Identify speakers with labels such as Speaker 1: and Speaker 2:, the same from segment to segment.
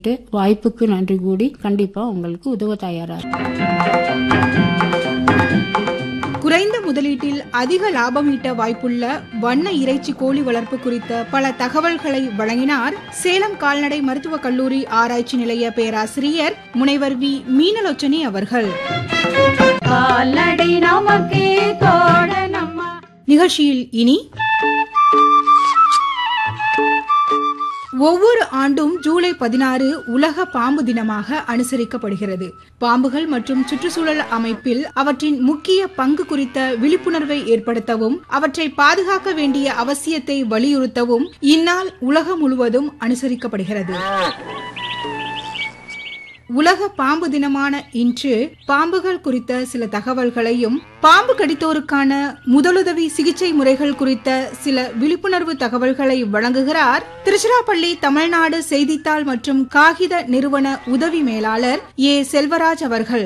Speaker 1: வாய்ப்புக்கு நன்றி கூடி கண்டிப்பா உங்களுக்கு உதவ தயாரா இருக்கேன்
Speaker 2: குறைந்த முதலீட்டில் அதிக லாபம் ஈட்ட வாய்ப்புள்ள வண்ண இறைச்சி கோழி வளர்ப்பு குறித்த பல தகவல்களை வழங்கினார் சேலம் கால்நடை மருத்துவக் கல்லூரி ஆராய்ச்சி நிலைய பேராசிரியர் முனைவர் வி மீனலோச்சனி அவர்கள்
Speaker 3: கால்நடை நமக்கே தோழனம்மா
Speaker 2: நிகழ்ச்சியில் இனி ஒவ்வொரு ஆண்டும் ஜூலை பதினாறு உலக பாம்பு தினமாக அனுசரிக்கப்படுகிறது பாம்புகள் மற்றும் சுற்றுச்சூழல் அமைப்பில் அவற்றின் முக்கிய பங்கு குறித்த விழிப்புணர்வை ஏற்படுத்தவும் அவற்றை பாதுகாக்க வேண்டிய அவசியத்தை வலியுறுத்தவும் இந்நாள் உலகம் முழுவதும் அனுசரிக்கப்படுகிறது உலக பாம்பு தினமான இன்று பாம்புகள் குறித்த சில தகவல்களையும் பாம்பு கடித்தோருக்கான முதலுதவி சிகிச்சை முறைகள் குறித்த சில விழிப்புணர்வு தகவல்களை வழங்குகிறார் திருச்சிராப்பள்ளி தமிழ்நாடு செய்தித்தாள் மற்றும் காகித நிறுவன உதவி மேலாளர் ஏ செல்வராஜ் அவர்கள்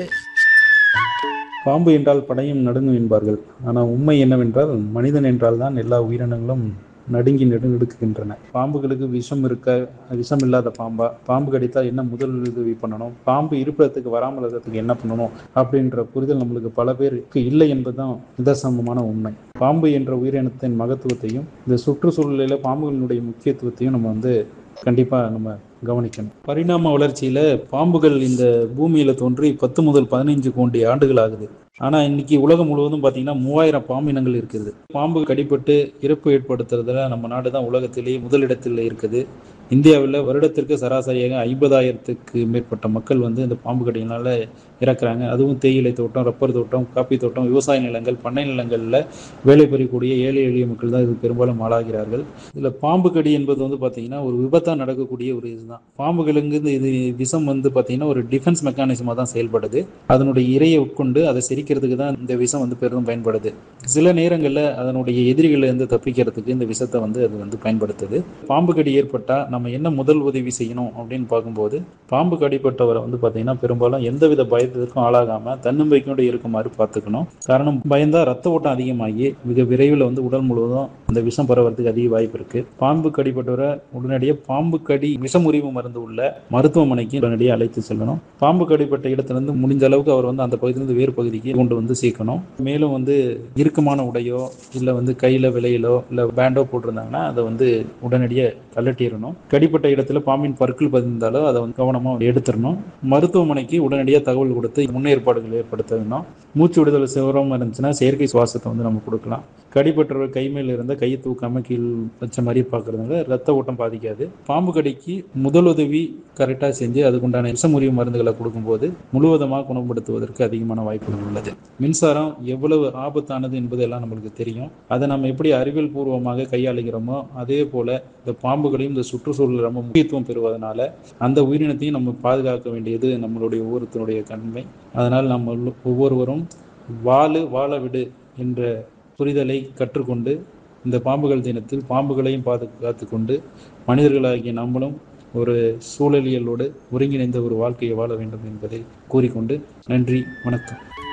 Speaker 4: பாம்பு என்றால் படையும் நடுங்கும் என்பார்கள் ஆனால் உண்மை என்னவென்றால் மனிதன் என்றால் தான் எல்லா உயிரினங்களும் நடுங்கி நடுநடுக்குகின்றன பாம்புகளுக்கு விஷம் இருக்க விஷம் இல்லாத பாம்பா பாம்பு கடித்தால் என்ன முதல் உதவி பண்ணணும் பாம்பு இருப்பிடத்துக்கு வராமல் இருக்கிறதுக்கு என்ன பண்ணணும் அப்படின்ற புரிதல் நம்மளுக்கு பல பேருக்கு இல்லை என்பதுதான் நிதர்சனமான உண்மை பாம்பு என்ற உயிரினத்தின் மகத்துவத்தையும் இந்த சுற்றுச்சூழலில் பாம்புகளினுடைய முக்கியத்துவத்தையும் நம்ம வந்து கண்டிப்பா நம்ம கவனிக்கணும் பரிணாம வளர்ச்சியில பாம்புகள் இந்த பூமியில தோன்றி பத்து முதல் பதினைஞ்சு கோடி ஆண்டுகள் ஆகுது ஆனா இன்னைக்கு உலகம் முழுவதும் பாத்தீங்கன்னா மூவாயிரம் பாம்பு இனங்கள் இருக்குது பாம்பு கடிபட்டு இறப்பு ஏற்படுத்துறதுல நம்ம நாடு தான் உலகத்திலேயே முதலிடத்தில் இருக்குது இந்தியாவில் வருடத்திற்கு சராசரியாக ஐம்பதாயிரத்துக்கு மேற்பட்ட மக்கள் வந்து இந்த பாம்பு கடியினால இறக்குறாங்க அதுவும் தேயிலை தோட்டம் ரப்பர் தோட்டம் காப்பி தோட்டம் விவசாய நிலங்கள் பண்ணை நிலங்களில் வேலை பெறக்கூடிய ஏழை எளிய மக்கள் தான் இது பெரும்பாலும் ஆளாகிறார்கள் இதில் பாம்பு கடி என்பது வந்து பார்த்தீங்கன்னா ஒரு விபத்தாக நடக்கக்கூடிய ஒரு இதுதான் பாம்புகளுக்கு இது விஷம் வந்து பார்த்தீங்கன்னா ஒரு டிஃபென்ஸ் மெக்கானிசமாக தான் செயல்படுது அதனுடைய இரையை உட்கொண்டு அதை செரிக்கிறதுக்கு தான் இந்த விஷம் வந்து பெரிதும் பயன்படுது சில நேரங்களில் அதனுடைய எதிரிகளில் இருந்து தப்பிக்கிறதுக்கு இந்த விஷத்தை வந்து அது வந்து பயன்படுத்துது பாம்பு கடி ஏற்பட்டால் நம்ம என்ன முதல் உதவி செய்யணும் அப்படின்னு பார்க்கும்போது பாம்பு கடிப்பட்டவரை வந்து பார்த்தீங்கன்னா பெரும்பாலும் எந்தவித பயத்திற்கும் ஆளாகாமல் தன்னம்பிக்கையோடு இருக்குமாறு பார்த்துக்கணும் காரணம் பயந்தா ரத்த ஓட்டம் அதிகமாகி மிக விரைவில் வந்து உடல் முழுவதும் இந்த விஷம் பரவறதுக்கு அதிக வாய்ப்பு இருக்கு பாம்பு கடிப்பட்டவரை உடனடியாக பாம்பு கடி விஷமுறிவு மருந்து உள்ள மருத்துவமனைக்கு உடனடியாக அழைத்து செல்லணும் பாம்பு கடிப்பட்ட இடத்திலிருந்து முடிஞ்ச அளவுக்கு அவர் வந்து அந்த பகுதியிலிருந்து வேறு பகுதிக்கு கொண்டு வந்து சேர்க்கணும் மேலும் வந்து இறுக்கமான உடையோ இல்லை வந்து கையில் விலையிலோ இல்லை பேண்டோ போட்டிருந்தாங்கன்னா அதை வந்து உடனடியாக கலட்டிடணும் கடிப்பட்ட இடத்துல பாம்பின் பற்கள் பதிந்தாலோ அதை வந்து கவனமாக எடுத்துடணும் மருத்துவமனைக்கு உடனடியாக தகவல் கொடுத்து முன்னேற்பாடுகள் ஏற்படுத்தணும் மூச்சு விடுதல் சிவரம் இருந்துச்சுன்னா செயற்கை சுவாசத்தை வந்து நம்ம கொடுக்கலாம் கடிப்பட்டவர் கை மேல இருந்த கையை தூக்காம கீழ் வச்ச மாதிரி பார்க்கறதுனால ரத்த ஓட்டம் பாதிக்காது பாம்பு கடிக்கு முதலுதவி கரெக்டாக செஞ்சு அதுக்குண்டான விஷமுறிவு மருந்துகளை கொடுக்கும்போது முழுவதுமாக குணப்படுத்துவதற்கு அதிகமான வாய்ப்புகள் உள்ளது மின்சாரம் எவ்வளவு ஆபத்தானது என்பது எல்லாம் நம்மளுக்கு தெரியும் அதை நம்ம எப்படி அறிவியல் பூர்வமாக கையாளுகிறோமோ அதே போல இந்த பாம்புகளையும் இந்த சுற்றுச்சூழல் ரொம்ப முக்கியத்துவம் பெறுவதனால அந்த உயிரினத்தையும் நம்ம பாதுகாக்க வேண்டியது நம்மளுடைய ஒவ்வொருத்தருடைய கடமை அதனால் நம்ம ஒவ்வொருவரும் வாழு வாழ விடு என்ற புரிதலை கற்றுக்கொண்டு இந்த பாம்புகள் தினத்தில் பாம்புகளையும் பாதுகாத்து கொண்டு மனிதர்களாகிய நம்மளும் ஒரு சூழலியலோடு ஒருங்கிணைந்த ஒரு வாழ்க்கையை வாழ வேண்டும் என்பதை கூறிக்கொண்டு நன்றி வணக்கம்